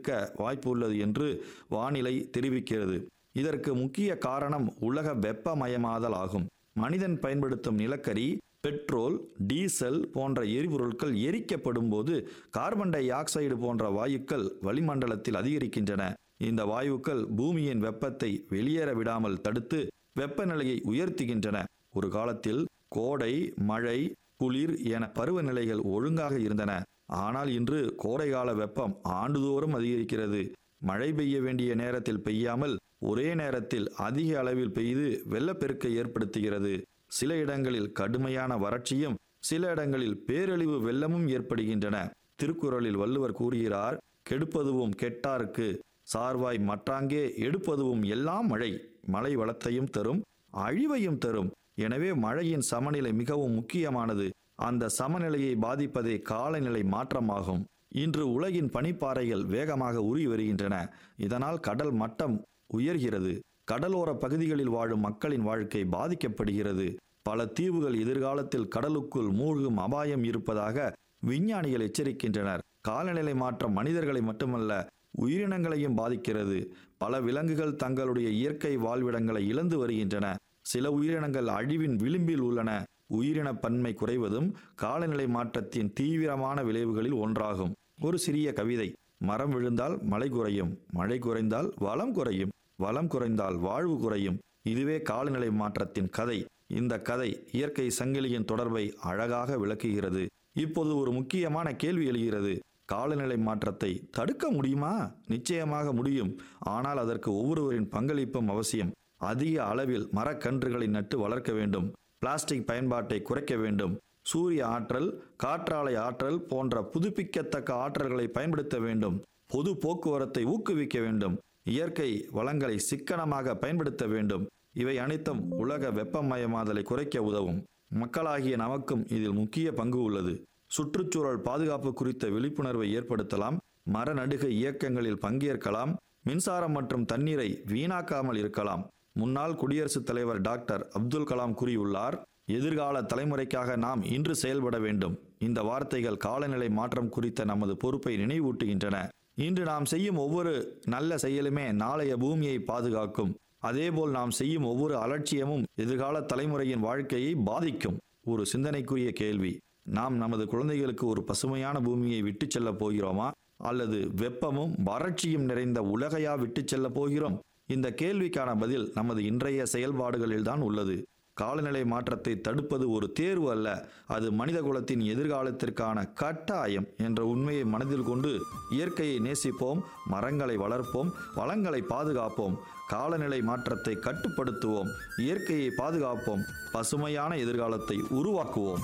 அதிகரிக்க வாய்ப்பு உள்ளது என்று வானிலை தெரிவிக்கிறது இதற்கு முக்கிய காரணம் உலக வெப்பமயமாதல் ஆகும் மனிதன் பயன்படுத்தும் நிலக்கரி பெட்ரோல் டீசல் போன்ற எரிபொருட்கள் எரிக்கப்படும் போது கார்பன் டை ஆக்சைடு போன்ற வாயுக்கள் வளிமண்டலத்தில் அதிகரிக்கின்றன இந்த வாயுக்கள் பூமியின் வெப்பத்தை வெளியேற விடாமல் தடுத்து வெப்பநிலையை உயர்த்துகின்றன ஒரு காலத்தில் கோடை மழை குளிர் என பருவநிலைகள் ஒழுங்காக இருந்தன ஆனால் இன்று கோடைகால வெப்பம் ஆண்டுதோறும் அதிகரிக்கிறது மழை பெய்ய வேண்டிய நேரத்தில் பெய்யாமல் ஒரே நேரத்தில் அதிக அளவில் பெய்து வெள்ளப்பெருக்கை ஏற்படுத்துகிறது சில இடங்களில் கடுமையான வறட்சியும் சில இடங்களில் பேரழிவு வெள்ளமும் ஏற்படுகின்றன திருக்குறளில் வள்ளுவர் கூறுகிறார் கெடுப்பதுவும் கெட்டார்க்கு சார்வாய் மற்றாங்கே எடுப்பதுவும் எல்லாம் மழை மழை வளத்தையும் தரும் அழிவையும் தரும் எனவே மழையின் சமநிலை மிகவும் முக்கியமானது அந்த சமநிலையை பாதிப்பதே காலநிலை மாற்றமாகும் இன்று உலகின் பனிப்பாறைகள் வேகமாக உருகி வருகின்றன இதனால் கடல் மட்டம் உயர்கிறது கடலோர பகுதிகளில் வாழும் மக்களின் வாழ்க்கை பாதிக்கப்படுகிறது பல தீவுகள் எதிர்காலத்தில் கடலுக்குள் மூழ்கும் அபாயம் இருப்பதாக விஞ்ஞானிகள் எச்சரிக்கின்றனர் காலநிலை மாற்றம் மனிதர்களை மட்டுமல்ல உயிரினங்களையும் பாதிக்கிறது பல விலங்குகள் தங்களுடைய இயற்கை வாழ்விடங்களை இழந்து வருகின்றன சில உயிரினங்கள் அழிவின் விளிம்பில் உள்ளன உயிரின பன்மை குறைவதும் காலநிலை மாற்றத்தின் தீவிரமான விளைவுகளில் ஒன்றாகும் ஒரு சிறிய கவிதை மரம் விழுந்தால் மழை குறையும் மழை குறைந்தால் வளம் குறையும் வளம் குறைந்தால் வாழ்வு குறையும் இதுவே காலநிலை மாற்றத்தின் கதை இந்த கதை இயற்கை சங்கிலியின் தொடர்பை அழகாக விளக்குகிறது இப்போது ஒரு முக்கியமான கேள்வி எழுகிறது காலநிலை மாற்றத்தை தடுக்க முடியுமா நிச்சயமாக முடியும் ஆனால் அதற்கு ஒவ்வொருவரின் பங்களிப்பும் அவசியம் அதிக அளவில் மரக்கன்றுகளை நட்டு வளர்க்க வேண்டும் பிளாஸ்டிக் பயன்பாட்டை குறைக்க வேண்டும் சூரிய ஆற்றல் காற்றாலை ஆற்றல் போன்ற புதுப்பிக்கத்தக்க ஆற்றல்களை பயன்படுத்த வேண்டும் பொது போக்குவரத்தை ஊக்குவிக்க வேண்டும் இயற்கை வளங்களை சிக்கனமாக பயன்படுத்த வேண்டும் இவை அனைத்தும் உலக வெப்பமயமாதலை குறைக்க உதவும் மக்களாகிய நமக்கும் இதில் முக்கிய பங்கு உள்ளது சுற்றுச்சூழல் பாதுகாப்பு குறித்த விழிப்புணர்வை ஏற்படுத்தலாம் மர நடுகை இயக்கங்களில் பங்கேற்கலாம் மின்சாரம் மற்றும் தண்ணீரை வீணாக்காமல் இருக்கலாம் முன்னாள் குடியரசுத் தலைவர் டாக்டர் அப்துல் கலாம் கூறியுள்ளார் எதிர்கால தலைமுறைக்காக நாம் இன்று செயல்பட வேண்டும் இந்த வார்த்தைகள் காலநிலை மாற்றம் குறித்த நமது பொறுப்பை நினைவூட்டுகின்றன இன்று நாம் செய்யும் ஒவ்வொரு நல்ல செயலுமே நாளைய பூமியை பாதுகாக்கும் அதேபோல் நாம் செய்யும் ஒவ்வொரு அலட்சியமும் எதிர்கால தலைமுறையின் வாழ்க்கையை பாதிக்கும் ஒரு சிந்தனைக்குரிய கேள்வி நாம் நமது குழந்தைகளுக்கு ஒரு பசுமையான பூமியை விட்டுச் செல்லப் போகிறோமா அல்லது வெப்பமும் வறட்சியும் நிறைந்த உலகையா விட்டுச் செல்லப் போகிறோம் இந்த கேள்விக்கான பதில் நமது இன்றைய செயல்பாடுகளில்தான் உள்ளது காலநிலை மாற்றத்தை தடுப்பது ஒரு தேர்வு அல்ல அது மனித குலத்தின் எதிர்காலத்திற்கான கட்டாயம் என்ற உண்மையை மனதில் கொண்டு இயற்கையை நேசிப்போம் மரங்களை வளர்ப்போம் வளங்களை பாதுகாப்போம் காலநிலை மாற்றத்தை கட்டுப்படுத்துவோம் இயற்கையை பாதுகாப்போம் பசுமையான எதிர்காலத்தை உருவாக்குவோம்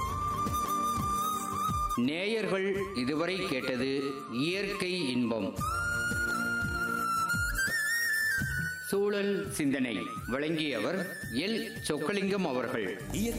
நேயர்கள் இதுவரை கேட்டது இயற்கை இன்பம் சூழல் சிந்தனை வழங்கியவர் எல் சொக்கலிங்கம் அவர்கள்